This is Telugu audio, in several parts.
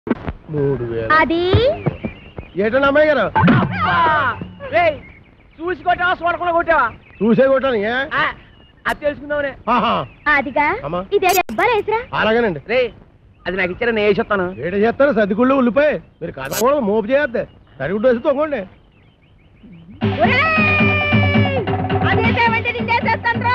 మూడు వేలు అది ఏటండి అమ్మాయి గారు రేయ్ చూసి కొట్టావా చూడకుండా కొట్టావా చూసే కొట్టాను ఏ ఆ, అది తెలుసుకుందామనే ఆహా, అదిగా అమ్మా. ఇదే ఎవ్వరేసరా అలాగేనండి రే అది నాకు ఇచ్చారా నేను వేసేస్తాను ఏట చేస్తారు సర్దిగుళ్ళు ఉల్లిపాయ మీరు కలకూడదు మోపు చేయొద్దు సరిగుడ్డు వేసి తొంగండి అదేసేవంటే నిన్నేసేస్తాను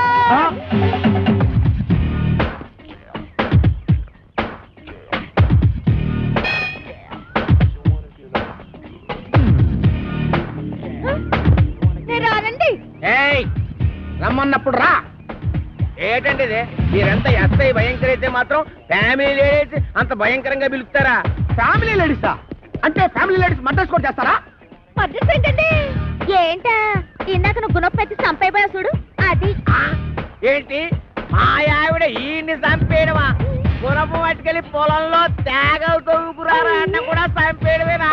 నేను రానండి ఏయ్ రమ్మన్నప్పుడు రా ఏంటండి ఇది మీరెంత ఎస్ఐ భయంకర అయితే మాత్రం ఫ్యామిలీ లేడీస్ అంత భయంకరంగా పిలుస్తారా ఫ్యామిలీ లేడీసా అంటే ఫ్యామిలీ లేడీస్ మర్డర్స్ కూడా చేస్తారా పద్ధతి ఏంటండి ఏంటా ఇందాక నువ్వు గుణపెట్టి చంపైపోయా చూడు అది ఆ, ఏంటి మా ఆవిడ ఈయన్ని చంపేయడమా గుణపు పట్టుకెళ్ళి పొలంలో తేగలు తవ్వుకురారా అన్న కూడా చంపేయడమేనా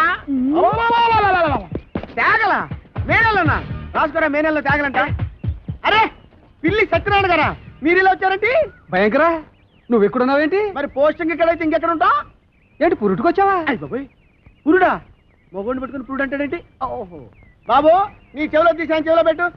తేగల మేనల్లనా రాసుకోరా మేనల్లో తేగలంట అరే పిల్లి సత్యనారాయణ గారా మీరు ఇలా వచ్చారండి భయంకరా నువ్వు ఎక్కడున్నావేంటి మరి పోస్టింగ్ ఎక్కడైతే ఇంకెక్కడ ఉంటా ఏంటి పురుటుకొచ్చావా అయ్య బాబోయ్ పురుడా మగోడిని పెట్టుకుని పురుడు అంటాడేంటి ఓహో బాబు నీ చెవిలో తీసి ఆయన చెవిలో పెట్టు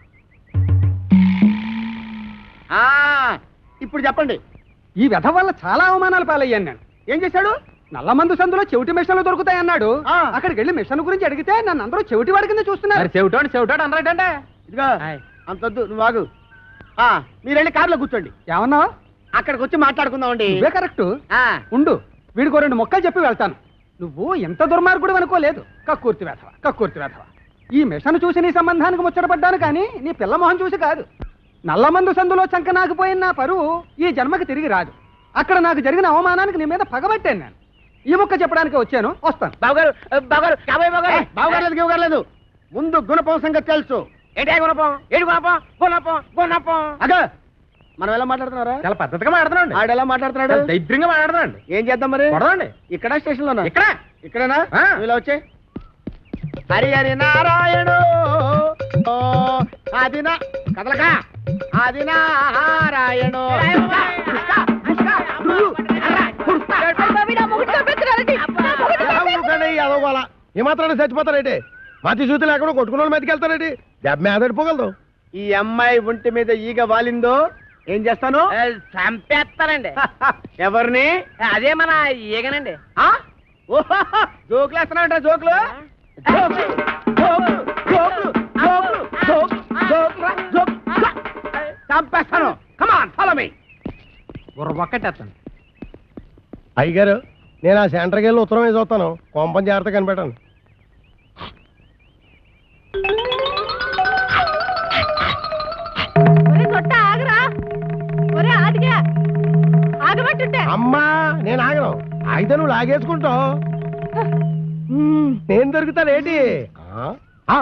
ఆ, ఇప్పుడు చెప్పండి ఈ వ్యధ వల్ల చాలా అవమానాలు పాలయ్యాను నేను ఏం చేశాడు నల్లమందు సందులో చెవిటి మిషన్లు దొరుకుతాయన్నాడు ఆ. అక్కడికి వెళ్ళి మిషన్ గురించి అడిగితే నన్ను అందరూ చెవిటి వాడి కింద చూస్తున్నారు చెవిటోడు చెవిటోడు అనరాటంటే ఇదిగో అంతొద్దు నువ్వు ఆగు ఆ, మీరు వెళ్ళి కార్లో కూర్చోండి ఏమన్నావు అక్కడికి వచ్చి మాట్లాడుకుందామండి నువ్వే కరెక్ట్ ఆ, ఉండు వీడికో రెండు మొక్కలు చెప్పి వెళ్తాను నువ్వు ఎంత దుర్మార్గుడు అనుకోలేదు కక్కుర్తి వేధవ కక్కుర్తి వేధవ ఈ మిషన్ చూసి నీ సంబంధానికి ముచ్చటపడ్డాను కానీ నీ పిల్ల మొహం చూసి కాదు నల్లమందు సందులో చంక నాకుపోయిన నా పరువు ఈ జన్మకి తిరిగి రాదు అక్కడ నాకు జరిగిన అవమానానికి నీ మీద పగబట్టాను నేను ఈ ముక్క చెప్పడానికి వచ్చాను వస్తాను బావగారు బావగారు కాబోయే బావగారు బావగారు లేదు గివగారు లేదు ముందు గుణపం సంగతి తెలుసు ఏంటి గుణపం ఏడు గుణపం గుణపం గుణపం అగ మనం ఎలా మాట్లాడుతున్నారా చాలా పద్ధతిగా మాట్లాడుతున్నాండి ఆడు ఎలా మాట్లాడుతున్నాడు దైద్యంగా మాట్లాడుతున్నాండి ఏం చేద్దాం మరి కొడదండి ఇక్కడ స్టేషన్ లోనా ఇక్కడ ఇక్కడేనా ఆ. నువ్వు ఇలా వచ్చే హరి హరి నారాయణు ఓ, అది నా కదలక అది నారాయణు అదోగోలా ఏమాత్రాన్ని చచ్చిపోతారేంటి మతి చూతి లేకుండా కొట్టుకున్న వాళ్ళు మీదకి వెళ్తారేంటి దెబ్బ మీద పడిపోగలదు ఈ అమ్మాయి ఒంటి మీద ఈగ వాలిందో ఏం చేస్తాను చంపేస్తానండి ఎవరిని అదే మన ఈగనండి జోకులు వేస్తున్నావుంటా జోకులు జోకులు, జోకులు, జోకులు, జోకులు, జోకులు, జోకులు, జోకులు. చంపేస్తాను కమాన్ ఫాలో మీ బుర్రబొక్కటేస్తాను అయ్యగారు నేను ఆ సెంటర్కి వెళ్ళి ఉత్తరం వేసి వస్తాను కొంపం జాగ్రత్త కనిపెట్టాను ఒరే తొట్ట ఆగరా ఒరే ఆదిగా ఆగబట్టుంటే అమ్మా నేను ఆగను అయితే నువ్వు లాగేసుకుంటావు హ్మ్, నేను దొరుకుతానేంటి ఆ? ఆ,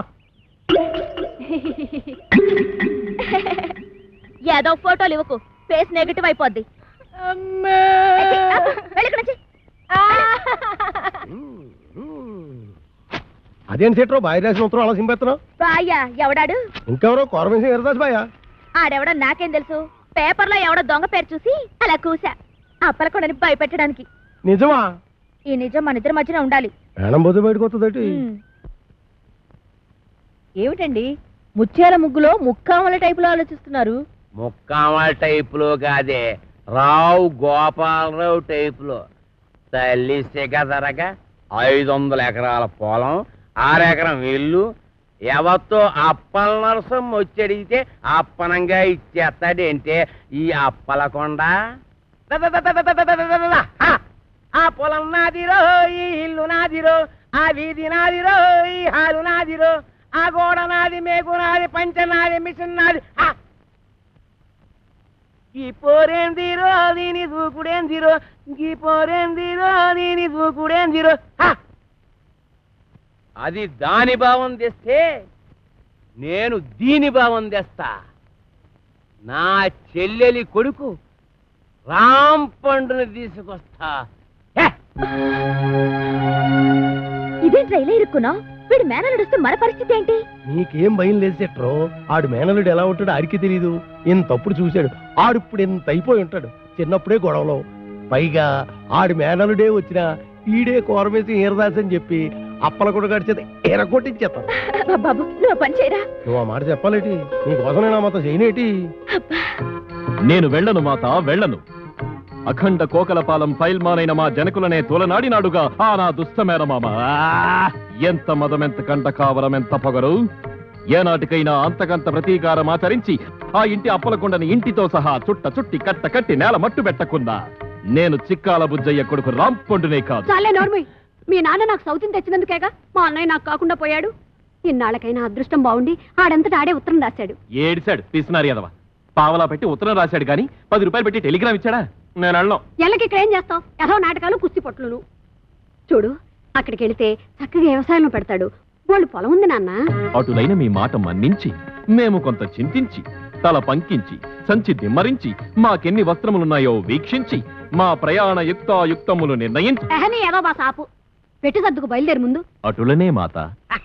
ఏదో ఫోటోలు ఇవ్వకు ఫేస్ నెగటివ్ అయిపోద్ది వెళ్ళి ఇక్కడి నుంచి. హ్మ్, హ్మ్. అదేం సీట్రో బాయ్ రాసిన ఉత్తరం అలా సింపేస్తున్నావు బాయ్యా ఎవడాడు ఇంకెవరో కోరమేసి ఎరదాస్ బాయ్ ఆడెవడో నాకేం తెలుసు పేపర్లో ఎవడో దొంగ పేరు చూసి అలా కూసా అప్పలకొండని భయపెట్టడానికి నిజమా ఈ నిజం మన ఇద్దరి మధ్యన ఉండాలి ప్రాణం పోతే బయటకు వస్తుందటి ఏమిటండి ముత్యాల ముగ్గులో ముక్కామల టైపులో ఆలోచిస్తున్నారు ముక్కామల టైపులో కాదే రావు గోపాలరావు టైపులో తల్లి సిగదరగా ఐదు వందల ఎకరాల పొలం ఆరెకరం ఇల్లు ఎవరితో అప్పల నరసం వచ్చి అడిగితే అప్పనంగా ఇచ్చేస్తాడంటే ఈ అప్పలకొండ ద ద ద ద ద ద ద ద ద ద ద. హ! ఆ పొలం నాదిరో ఈ ఇల్లు నాదిరో ఆ వీధి నాదిరో ఈ హాలు నాదిరో ఆ గోడ నాది మేకు నాది పంచ నాది మిషన్ నాది హ! ఈ పోరేందిరో దీని దూకుడేందిరో ఈ పోరేందిరో దీని దూకుడేందిరో హ! అది దాని భావం తెస్తే నేను దీని భావం తెస్తా నా చెల్లెలి కొడుకు రామ్ పండుని తీసుకొస్తా హే! ఇదేంట్రా ఇలా ఇరుక్కున్నావు వీడు మేనలుడు వస్తే మన పరిస్థితి ఏంటి నీకేం భయం లేదు సెట్రో ఆడు మేనలుడు ఎలా ఉంటాడో ఆడికి తెలీదు ఇంత తప్పుడు చూశాడు ఆడిప్పుడు ఇంత అయిపోయి ఉంటాడు చిన్నప్పుడే గొడవలో పైగా ఆడి మేనలుడే వచ్చినా ఈడే కోరమేసి ఈరదాస్ అని చెప్పి అప్పల కూడా గడిచేది ఎరగొట్టించేస్తాను బాబు నువ్వు పని చేయరా నువ్వు ఆ మాట చెప్పాలేటి నీకోసం నేను ఆ మాత్రం చేయనేటి నేను వెళ్ళను మాత వెళ్ళను అఖండ కోకలపాలెం ఫైల్మానైన మా జనకులనే తోలనాడినాడుగా ఆ నా దుష్టమేర మామ ఆ! ఎంత మదమెంత కంట కావరం ఎంత పొగరు ఏనాటికైనా అంతకంత ప్రతీకారం ఆచరించి ఆ ఇంటి అప్పలకొండని ఇంటితో సహా చుట్ట చుట్టి కట్ట కట్టి నేల మట్టు పెట్టకుండా నేను చిక్కాల బుజ్జయ్య కొడుకు రాంపొండునే కాదు చాలే నోర్మయ్ మీ నాన్న నాకు సౌతిని తెచ్చినందుకేగా మా అన్నయ్య నాకు కాకుండా పోయాడు ఇన్నాళ్ళకైనా అదృష్టం బాగుండి ఆడంతటా ఆడే ఉత్తరం రాశాడు ఏడిశాడు పిసినారి అదవా పావలా పెట్టి ఉత్తరం రాశాడు కానీ పది రూపాయలు పెట్టి టెలిగ్రామ్ ఇచ్చాడా నేను అళ్ళం ఎల్లకి ఇక్కడ ఏం చేస్తావు ఎదో నాటకాలు కుస్తీ పొట్లును చూడు అక్కడికి వెళితే చక్కగా వ్యవసాయంలో పెడతాడు వాళ్ళు పొలం ఉంది నాన్న అటులైన మీ మాట మన్నించి మేము కొంత చింతించి తల పంకించి సంచి దిమ్మరించి మాకెన్ని వస్త్రములున్నాయో వీక్షించి మా ప్రయాణ యుక్తాయుక్తములు నిర్ణయించి ఎహని ఏదో బా సాపు పెట్టి సర్దుకు బయలుదేరి ముందు అటులనే మాత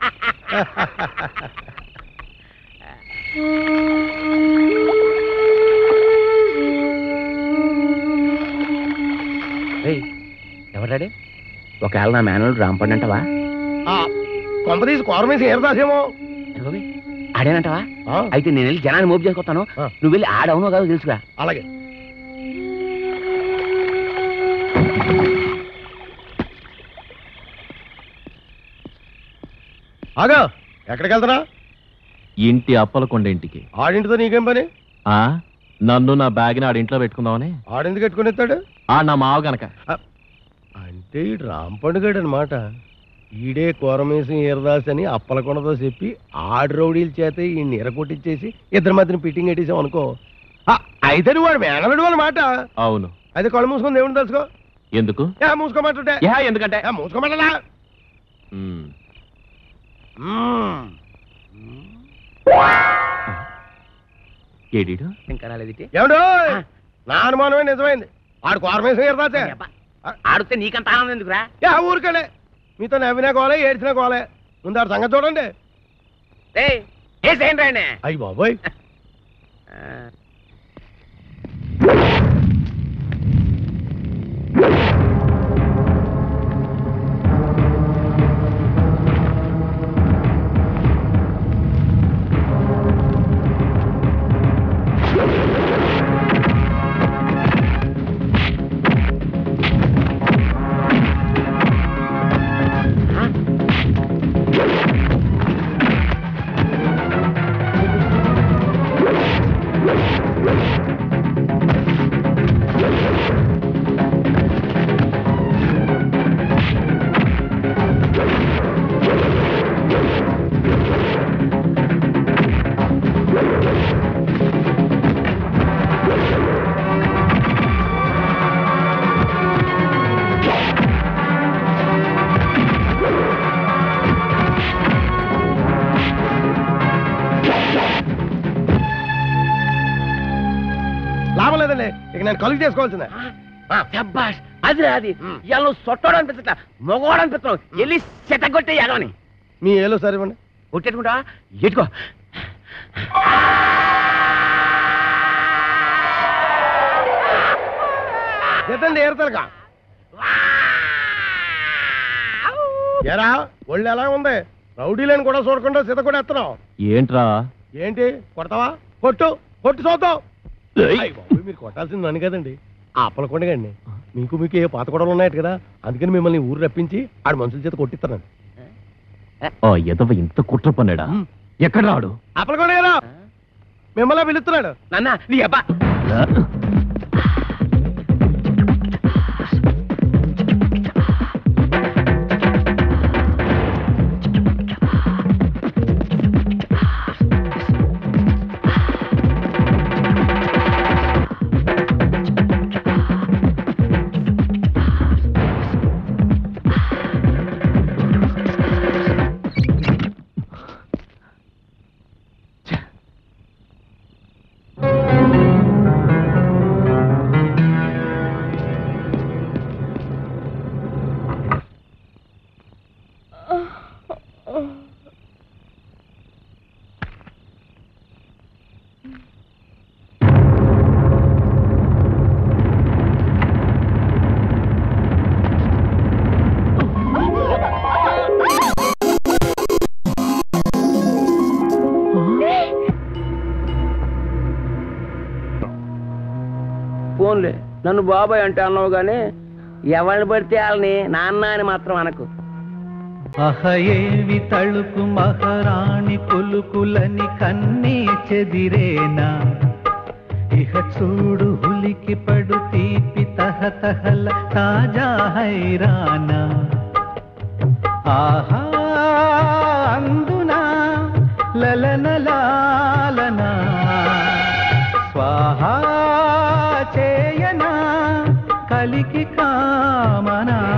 ఎవడాడే ఒకవేళ నా మేనల్డ్ రాంపండి అంటవా కొంపదీసి కోరమేసి ఈరదాసేమో ఆడేనంటవా ఆ, అయితే నేను వెళ్ళి జనాన్ని మోపు చేసుకొస్తాను ఆ. నువ్వు వెళ్ళి ఆడవునో కాదో తెలుసుగా అలాగే ఆగా ఎక్కడికి వెళ్తున్నా ఇంటి అప్పలకొండ ఇంటికి ఆడింటితో నీకేం పని ఆ నన్ను నా బ్యాగ్ని ఆడింట్లో పెట్టుకుందామని ఆడెందుకు పెట్టుకుని ఎత్తాడు ఆ నా మావ గనక అంటే ఈ రాంపండుగాడు అనమాట ఈడే కోరమేసి ఈరదాస్ అని అప్పలకొండతో చెప్పి ఆడు రౌడీల చేత ఈ ఎరగొట్టించేసి ఇద్దరి మధ్యన పిట్టింగ్ పెట్టేసాం అనుకో ఆ, అయితే నువ్వు వాడు మేనలుడు వాళ్ళ మాట అవును అయితే కళ్ళు మూసుకొని దేవుని తెలుసుకో ఎందుకు ఏ మూసుకోమంటుంటే యా ఎందుకంటే ఏ మూసుకోమంటలా ఉమ్, ఏడీడు ఇంకా రాలేదిటి ఏమిటో నా అనుమానమే నిజమైంది ఆడు కోరమేసి ఈరదాసే ఆడితే నీకంత ఆనందం ఎందుకురా ఏ ఊరికలే మీతో నవ్వినా కోలే ఏడ్చినా కోలే ముందు ఆడు సంగతి చూడండి ఏయ్, ఏ చేయండి రాయనే అయ్యి బాబోయ్ లాభం లేదండి ఇక నేను కలుగు చేసుకోవాల్సిందే శబ్బాష్ అది అది ఇవాళ నువ్వు సొట్టోడు అనిపించట్లా మగవాడు అనిపిస్తున్నావు వెళ్ళి చెత్తగొట్టే ఎగవని మీ ఏలో సరే ఇవ్వండి కొట్టేట్టుకుంటా ఎట్టుకో ఎత్తండి ఏరుతలక ఏరా ఒళ్ళు ఎలా ఉంది రౌడీలను కూడా చూడకుండా సీత కూడా ఎత్తనావు ఏంట్రా ఏంటి కొడతావా కొట్టు కొట్టు చూద్దాం ఏయ్. అయ్ బాబోయ్, మీరు కొట్టాల్సింది నన్ను కదండి ఆ అప్పలకొండగండి మీకు మీకు ఏ పాత గొడవలు ఉన్నాయట కదా అందుకని మిమ్మల్ని ఊరు రప్పించి ఆడు మనుషుల చేత కొట్టిస్తాను ఆ ఎదవ ఇంత కుట్ర పన్నాడా ఎక్కడ రాడు అప్పలకొండ గారు మిమ్మల్ని పిలుస్తున్నాడు నాన్న నీ అబ్బా పోన్లే నన్ను బాబాయ్ అంటే అన్నావు కానీ ఎవరిని పడితే వాళ్ళని నాన్న అని మాత్రం అనకు అహయేవి తళుకు మహారాణి పులుకులని కన్నీ చెదిరేనా ఇహ చూడు హులికి పడు తీపి తహతహల తాజా హైరానా ఆహా అందునా లలనలాలనా స్వాహా చేయనా కలికి కామనా